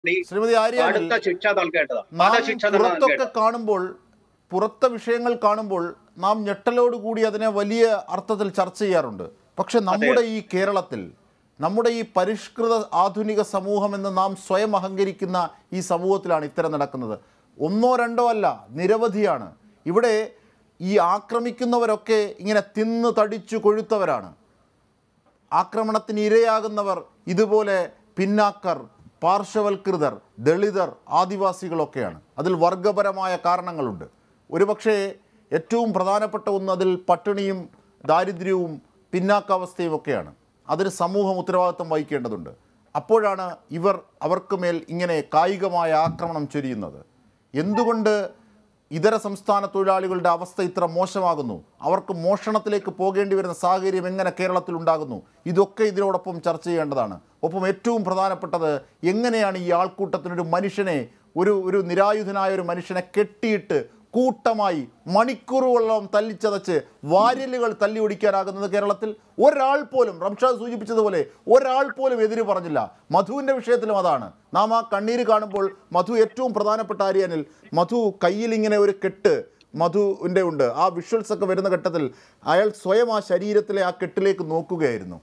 ശ്രീമതി ആര്യ അനിൽ, അടുത്ത ശിക്ഷ നൽകേണ്ടതാണ് നാം വധശിക്ഷ തന്നെ പുറത്തൊക്കെ നൽകേണ്ടത് കാണുമ്പോൾ പുറത്തെ വിഷയങ്ങൾ കാണുമ്പോൾ നാം ഞെട്ടലോടുകൂടി അതിനെ വലിയ അർത്ഥത്തിൽ ചർച്ച ചെയ്യാറുണ്ട് പക്ഷെ നമ്മുടെ ഈ കേരളത്തിൽ നമ്മുടെ ഈ പരിഷ്കൃത ആധുനിക സമൂഹം എന്ന് നാം സ്വയം അഹങ്കരിക്കുന്ന ഈ സമൂഹത്തിലാണ് ഇത്തരം നടക്കുന്നത് ഒന്നോ രണ്ടോ അല്ല നിരവധിയാണ് ഇവിടെ ഈ ആക്രമിക്കുന്നവരൊക്കെ ഇങ്ങനെ തിന്ന് തടിച്ചു കൊഴുത്തവരാണ് ആക്രമണത്തിന് ഇരയാകുന്നവർ ഇതുപോലെ പിന്നാക്കർ പാർശ്വവൽകൃതർ ദളിതർ ആദിവാസികളൊക്കെയാണ് അതിൽ വർഗപരമായ കാരണങ്ങളുണ്ട് ഒരുപക്ഷേ ഏറ്റവും പ്രധാനപ്പെട്ട ഒന്ന് അതിൽ പട്ടിണിയും ദാരിദ്ര്യവും പിന്നാക്കാവസ്ഥയും ഒക്കെയാണ് അതിന് സമൂഹം ഉത്തരവാദിത്വം വഹിക്കേണ്ടതുണ്ട് അപ്പോഴാണ് ഇവർ അവർക്ക് മേൽ ഇങ്ങനെ കായികമായ ആക്രമണം ചൊരിയുന്നത് എന്തുകൊണ്ട് ഇതര സംസ്ഥാന തൊഴിലാളികളുടെ അവസ്ഥ ഇത്ര മോശമാകുന്നു അവർക്ക് മോഷണത്തിലേക്ക് പോകേണ്ടി വരുന്ന സാഹചര്യം എങ്ങനെ കേരളത്തിൽ ഉണ്ടാകുന്നു ഇതൊക്കെ ഇതിനോടൊപ്പം ചർച്ച ചെയ്യേണ്ടതാണ് ഒപ്പം ഏറ്റവും പ്രധാനപ്പെട്ടത് എങ്ങനെയാണ് ഈ ആൾക്കൂട്ടത്തിനൊരു മനുഷ്യനെ ഒരു ഒരു നിരായുധനായ ഒരു മനുഷ്യനെ കെട്ടിയിട്ട് കൂട്ടമായി മണിക്കൂറുകളോളം തല്ലിച്ചതച്ച് വാര്യലുകൾ തല്ലി ഒടിക്കാനാകുന്നത് കേരളത്തിൽ ഒരാൾ പോലും റംഷാദ് സൂചിപ്പിച്ചതുപോലെ ഒരാൾ പോലും എതിര് പറഞ്ഞില്ല മധുവിൻ്റെ വിഷയത്തിലും അതാണ് നാം ആ കണ്ണീര് കാണുമ്പോൾ മധു ഏറ്റവും പ്രധാനപ്പെട്ട ആര്യനിൽ മധു കയ്യിൽ ഇങ്ങനെ ഒരു കെട്ട് മധുവിൻ്റെ ഉണ്ട് ആ വിഷ്വൽസ് ഒക്കെ വരുന്ന ഘട്ടത്തിൽ അയാൾ സ്വയം ആ ശരീരത്തിലെ ആ കെട്ടിലേക്ക് നോക്കുകയായിരുന്നു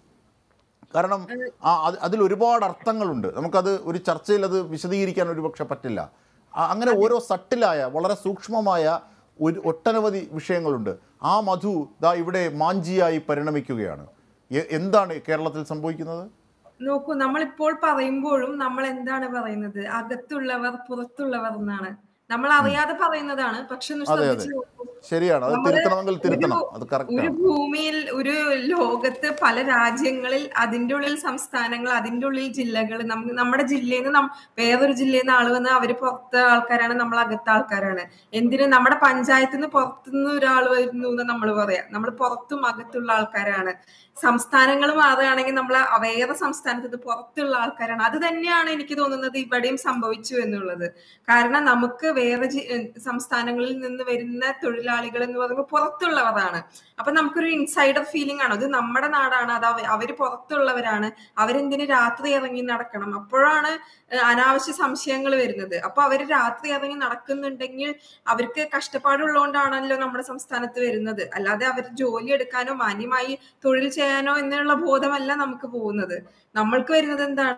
കാരണം ആ അത് അതിൽ ഒരുപാട് അർത്ഥങ്ങളുണ്ട് നമുക്കത് ഒരു ചർച്ചയിൽ അത് വിശദീകരിക്കാൻ ഒരു പക്ഷെ പറ്റില്ല ആ, അങ്ങനെ ഓരോ സട്ടിലായ വളരെ സൂക്ഷ്മമായ ഒരു ഒട്ടനവധി വിഷയങ്ങളുണ്ട് ആ മധു ദാ ഇവിടെ മാഞ്ചിയായി പരിണമിക്കുകയാണ് എ- എന്താണ് കേരളത്തിൽ സംഭവിക്കുന്നത് നോക്കൂ നമ്മളിപ്പോൾ പറയുമ്പോഴും നമ്മൾ എന്താണ് പറയുന്നത് അകത്തുള്ളവർ പുറത്തുള്ളവർ എന്നാണ് നമ്മൾ അറിയാതെ പറയുന്നതാണ് പക്ഷെ ഒന്ന് അതെ, അതെ. ശ്രദ്ധിച്ചു നോക്കൂ ശരിയാണ് അത് നമ്മള് തിരുത്തണമെങ്കിൽ തിരുത്തണം ഒരു- അത് ഒരു കറക്റ്റാണ് ഭൂമിയിൽ ഒരു ലോകത്ത് പല രാജ്യങ്ങളിൽ അതിന്റെ ഉള്ളിൽ സംസ്ഥാനങ്ങൾ അതിന്റെ ഉള്ളിൽ ജില്ലകൾ നമുക്ക് നമ്മുടെ ജില്ലയിൽ നിന്ന് നം- വേറൊരു ജില്ലയിൽ നിന്ന് ആള് വന്ന് അവര് പുറത്തെ ആൾക്കാരാണ് നമ്മൾ അകത്തെ ആൾക്കാരാണ് എന്തിന് നമ്മുടെ പഞ്ചായത്തിൽ നിന്ന് പുറത്തുനിന്ന് ഒരാൾ വരുന്നു എന്ന് നമ്മൾ പറയാം നമ്മൾ പുറത്തും അകത്തുള്ള ആൾക്കാരാണ് സംസ്ഥാനങ്ങൾ മാറുകയാണെങ്കിൽ നമ്മൾ വേറെ സംസ്ഥാനത്ത് നിന്ന് പുറത്തുള്ള ആൾക്കാരാണ് അത് തന്നെയാണ് എനിക്ക് തോന്നുന്നത് ഇവിടെയും സംഭവിച്ചു എന്നുള്ളത് കാരണം നമുക്ക് വേറെ ജി- ഏഹ് സംസ്ഥാനങ്ങളിൽ നിന്ന് വരുന്ന തൊഴിലാളികൾ എന്ന് പറയുമ്പോൾ പുറത്തുള്ളവരാണ് അപ്പൊ നമുക്കൊരു ഇൻസൈഡർ ഫീലിംഗ് ആണ് അത് നമ്മുടെ നാടാണ് അത് അവ- അവര് പുറത്തുള്ളവരാണ് അവരെന്തിന് രാത്രി ഇറങ്ങി നടക്കണം അപ്പോഴാണ് ഏഹ് അനാവശ്യ സംശയങ്ങൾ വരുന്നത് അപ്പൊ അവര് രാത്രി ഇറങ്ങി നടക്കുന്നുണ്ടെങ്കിൽ അവർക്ക് കഷ്ടപ്പാടുള്ളതുകൊണ്ടാണല്ലോ നമ്മുടെ സംസ്ഥാനത്ത് വരുന്നത് അല്ലാതെ അവർ ജോലി എടുക്കാനോ മാന്യമായി തൊഴിൽ ചെയ്യാനോ എന്നുള്ള ബോധമല്ല നമുക്ക് പോകുന്നത് നമ്മൾക്ക് വരുന്നത് എന്താണ്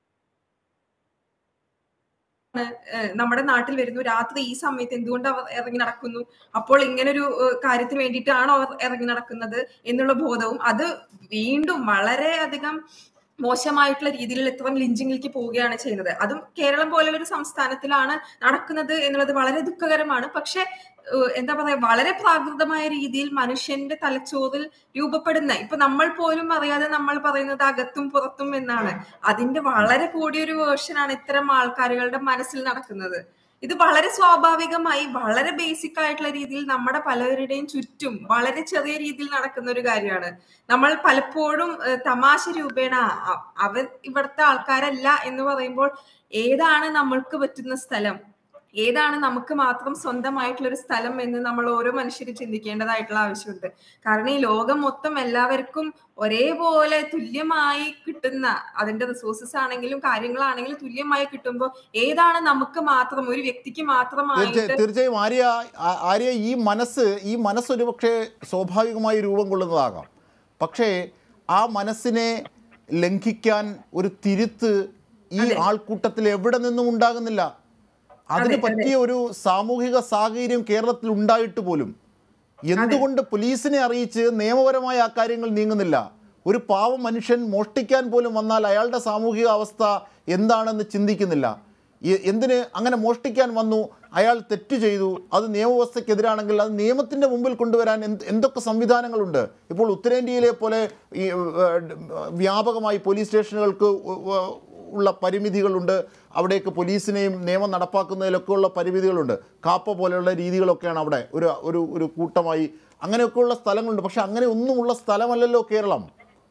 ഏഹ് നമ്മുടെ നാട്ടിൽ വരുന്നു രാത്രി ഈ സമയത്ത് എന്തുകൊണ്ട് അവർ ഇറങ്ങി നടക്കുന്നു അപ്പോൾ ഇങ്ങനൊരു ഏഹ് കാര്യത്തിന് വേണ്ടിയിട്ടാണോ അവർ ഇറങ്ങി നടക്കുന്നത് എന്നുള്ള ബോധവും അത് വീണ്ടും വളരെ അധികം മോശമായിട്ടുള്ള രീതിയിൽ ഇത്തരം ലിഞ്ചിങ്ങിലേക്ക് പോവുകയാണ് ചെയ്യുന്നത് അതും കേരളം പോലുള്ള ഒരു സംസ്ഥാനത്തിലാണ് നടക്കുന്നത് എന്നുള്ളത് വളരെ ദുഃഖകരമാണ് പക്ഷെ ഏഹ് എന്താ പറയാ വളരെ പ്രാകൃതമായ രീതിയിൽ മനുഷ്യന്റെ തലച്ചോറിൽ രൂപപ്പെടുന്ന ഇപ്പൊ നമ്മൾ പോലും അറിയാതെ നമ്മൾ പറയുന്നത് അകത്തും പുറത്തും എന്നാണ് അതിന്റെ വളരെ കൂടിയൊരു വേർഷനാണ് ഇത്തരം ആൾക്കാരുകളുടെ മനസ്സിൽ നടക്കുന്നത് ഇത് വളരെ സ്വാഭാവികമായി വളരെ ബേസിക് ആയിട്ടുള്ള രീതിയിൽ നമ്മുടെ പലരുടെയും ചുറ്റും വളരെ ചെറിയ രീതിയിൽ നടക്കുന്ന ഒരു കാര്യമാണ് നമ്മൾ പലപ്പോഴും ഏഹ്, തമാശ രൂപേണ അ- അവർ ഇവിടുത്തെ ആൾക്കാരല്ല എന്ന് പറയുമ്പോൾ ഏതാണ് നമ്മൾക്ക് പറ്റുന്ന സ്ഥലം ഏതാണ് നമുക്ക് മാത്രം സ്വന്തമായിട്ടുള്ള ഒരു സ്ഥലം എന്ന് നമ്മൾ ഓരോ മനുഷ്യരും ചിന്തിക്കേണ്ടതായിട്ടുള്ള ആവശ്യമുണ്ട് കാരണം ഈ ലോകം മൊത്തം എല്ലാവർക്കും ഒരേപോലെ തുല്യമായി കിട്ടുന്ന അതിന്റെ റിസോഴ്സസ് ആണെങ്കിലും കാര്യങ്ങളാണെങ്കിലും തുല്യമായി കിട്ടുമ്പോൾ ഏതാണ് നമുക്ക് മാത്രം ഒരു വ്യക്തിക്ക് മാത്രമായിട്ട് തീർച്ചയായും തീർച്ചയായും ആര്യ ആ- ആര്യ ഈ മനസ്സ് ഈ മനസ്സ് ഒരു പക്ഷേ സ്വാഭാവികമായി രൂപം കൊള്ളുന്നതാകാം പക്ഷേ ആ മനസ്സിനെ ലംഘിക്കാൻ ഒരു തിരുത്ത് ഈ ആൾക്കൂട്ടത്തിൽ എവിടെ നിന്നും ഉണ്ടാകുന്നില്ല അതിന് പറ്റിയ ഒരു സാമൂഹിക സാഹചര്യം കേരളത്തിൽ ഉണ്ടായിട്ട് പോലും എന്തുകൊണ്ട് പോലീസിനെ അറിയിച്ച് നിയമപരമായ ആ കാര്യങ്ങൾ നീങ്ങുന്നില്ല ഒരു പാവം മനുഷ്യൻ മോഷ്ടിക്കാൻ പോലും വന്നാൽ അയാളുടെ സാമൂഹിക അവസ്ഥ എന്താണെന്ന് ചിന്തിക്കുന്നില്ല എ- എന്തിന് അങ്ങനെ മോഷ്ടിക്കാൻ വന്നു അയാൾ തെറ്റ് ചെയ്തു അത് നിയമവ്യവസ്ഥയ്ക്കെതിരാണെങ്കിൽ അത് നിയമത്തിൻ്റെ മുമ്പിൽ കൊണ്ടുവരാൻ എന്ത് എന്തൊക്കെ സംവിധാനങ്ങളുണ്ട് ഇപ്പോൾ ഉത്തരേന്ത്യയിലെ പോലെ ഈ ഏഹ്, വ്യാപകമായി പോലീസ് സ്റ്റേഷനുകൾക്ക് ഉ- ഉ- ഉള്ള പരിമിതികളുണ്ട് അവിടേക്ക് പോലീസിനെയും നിയമം നടപ്പാക്കുന്നതിലൊക്കെ ഉള്ള പരിമിതികളുണ്ട് കാപ്പ പോലെയുള്ള രീതികളൊക്കെയാണ് അവിടെ ഒരു ഒരു ഒരു കൂട്ടമായി അങ്ങനെയൊക്കെയുള്ള സ്ഥലങ്ങളുണ്ട് പക്ഷെ അങ്ങനെ ഒന്നുമുള്ള സ്ഥലമല്ലല്ലോ കേരളം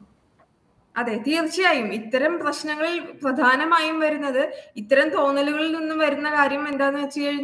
അതെ തീർച്ചയായും ഇത്തരം പ്രശ്നങ്ങളിൽ പ്രധാനമായും വരുന്നത് ഇത്തരം തോന്നലുകളിൽ നിന്നും വരുന്ന കാര്യം എന്താന്ന് വെച്ച് കഴിഞ്ഞാൽ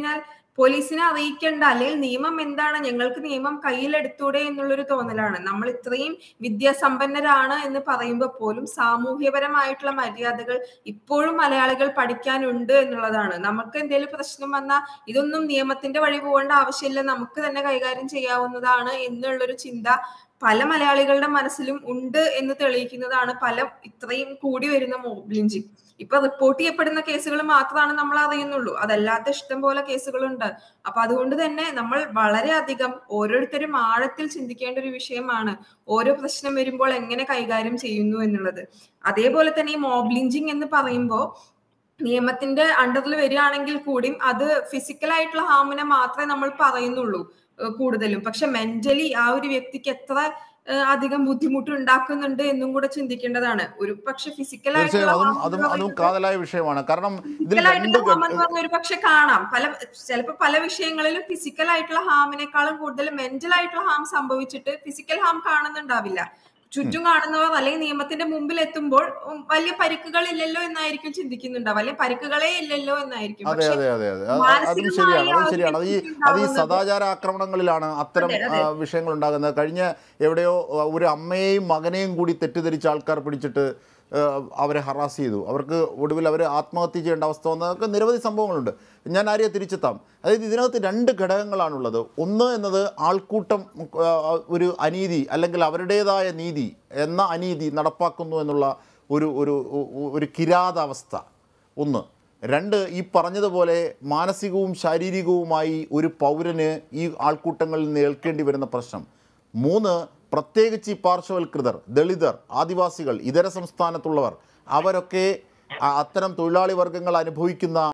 പോലീസിനെ അറിയിക്കേണ്ട അല്ലെങ്കിൽ നിയമം എന്താണ് ഞങ്ങൾക്ക് നിയമം കയ്യിലെടുത്തൂടെ എന്നുള്ളൊരു തോന്നലാണ് നമ്മൾ ഇത്രയും വിദ്യാസമ്പന്നരാണ് എന്ന് പറയുമ്പോൾ പോലും സാമൂഹ്യപരമായിട്ടുള്ള മര്യാദകൾ ഇപ്പോഴും മലയാളികൾ പഠിക്കാനുണ്ട് എന്നുള്ളതാണ് നമുക്ക് എന്തെങ്കിലും പ്രശ്നം വന്നാൽ ഇതൊന്നും നിയമത്തിന്റെ വഴി പോകേണ്ട ആവശ്യമില്ല നമുക്ക് തന്നെ കൈകാര്യം ചെയ്യാവുന്നതാണ് എന്നുള്ളൊരു ചിന്ത പല മലയാളികളുടെ മനസ്സിലും ഉണ്ട് എന്ന് തെളിയിക്കുന്നതാണ് പല ഇത്രയും കൂടി വരുന്ന മോബ് ലിഞ്ചിങ് ഇപ്പൊ റിപ്പോർട്ട് ചെയ്യപ്പെടുന്ന കേസുകൾ മാത്രമാണ് നമ്മൾ അറിയുന്നുള്ളൂ അതല്ലാത്ത ഇഷ്ടം പോലെ കേസുകളുണ്ട് അപ്പൊ അതുകൊണ്ട് തന്നെ നമ്മൾ വളരെയധികം ഓരോരുത്തരും ആഴത്തിൽ ചിന്തിക്കേണ്ട ഒരു വിഷയമാണ് ഓരോ പ്രശ്നം വരുമ്പോൾ എങ്ങനെ കൈകാര്യം ചെയ്യുന്നു എന്നുള്ളത് അതേപോലെ തന്നെ ഈ മോബ് ലിഞ്ചിങ് എന്ന് പറയുമ്പോൾ നിയമത്തിന്റെ അണ്ടറിൽ വരികയാണെങ്കിൽ കൂടിയും അത് ഫിസിക്കൽ ആയിട്ടുള്ള ഹാമിനെ മാത്രമേ നമ്മൾ പറയുന്നുള്ളൂ ഏഹ് കൂടുതലും പക്ഷെ മെന്റലി ആ ഒരു വ്യക്തിക്ക് എത്ര ഏഹ് അധികം ബുദ്ധിമുട്ട് ഉണ്ടാക്കുന്നുണ്ട് എന്നും കൂടെ ചിന്തിക്കേണ്ടതാണ് ഒരു പക്ഷെ ഫിസിക്കൽ തീർച്ചയായും ആയിട്ടുള്ള അതും അതും അതും കാതലായ വിഷയമാണ് കാരണം ഇതിൽ ഫിസിക്കൽ രണ്ട് ആയിട്ടുള്ള ഹാം എന്ന് ഘട്ട- പറഞ്ഞ ഒരു പക്ഷെ കാണാം പല ചിലപ്പോൾ പല വിഷയങ്ങളിലും ഫിസിക്കൽ ആയിട്ടുള്ള ഹാമിനേക്കാളും കൂടുതൽ മെന്റൽ ആയിട്ടുള്ള ഹാം സംഭവിച്ചിട്ട് ഫിസിക്കൽ ഹാം കാണുന്നുണ്ടാവില്ല ചുറ്റും കാണുന്നവർ അല്ലെങ്കിൽ നിയമത്തിന്റെ മുമ്പിൽ എത്തുമ്പോൾ ഉം, വലിയ പരിക്കുകൾ ഇല്ലല്ലോ എന്നായിരിക്കും ചിന്തിക്കുന്നുണ്ടാവും അല്ലെങ്കിൽ പരിക്കുകളേ ഇല്ലല്ലോ എന്നായിരിക്കും അതെ പക്ഷെ അതെ അതെ അതെ അത് അതും മാനസികമായി ശരിയാണ് ആ അതും ഒരു ശരിയാണ് അത് ഈ വ്യക്തിക്ക് അത് ഈ ഉണ്ടാവുന്നത് സദാചാര ആക്രമണങ്ങളിലാണ് അത്തരം അതെ, അതെ. ആ, വിഷയങ്ങൾ ഉണ്ടാകുന്നത് കഴിഞ്ഞ എവിടെയോ ആ, ഒരു അമ്മയെയും മകനെയും കൂടി തെറ്റിദ്ധരിച്ച ആൾക്കാർ പിടിച്ചിട്ട് ആ, അവരെ ഹറാസ് ചെയ്തു അവർക്ക് ഒടുവിൽ അവർ ആത്മഹത്യ ചെയ്യേണ്ട അവസ്ഥ വന്നതൊക്കെ നിരവധി സംഭവങ്ങളുണ്ട് ഞാൻ ആര്യെ തിരിച്ചെത്താം അതായത് ഇതിനകത്ത് രണ്ട് ഘടകങ്ങളാണുള്ളത് ഒന്ന് എന്നത് ആൾക്കൂട്ടം ആ, ഒരു അനീതി അല്ലെങ്കിൽ അവരുടേതായ നീതി എന്ന അനീതി നടപ്പാക്കുന്നു എന്നുള്ള ഒരു ഒരു ഒരു കിരാതാവസ്ഥ ഒന്ന് രണ്ട് ഈ പറഞ്ഞതുപോലെ മാനസികവും ശാരീരികവുമായി ഒരു പൗരന് ഈ ആൾക്കൂട്ടങ്ങളിൽ നിന്ന് ഏൽക്കേണ്ടി വരുന്ന പ്രശ്നം മൂന്ന് പ്രത്യേകിച്ച് ഈ പാർശ്വവൽകൃതർ ദളിതർ ആദിവാസികൾ ഇതര സംസ്ഥാനത്തുള്ളവർ അവരൊക്കെ ആ അത്തരം തൊഴിലാളി വർഗ്ഗങ്ങൾ അനുഭവിക്കുന്ന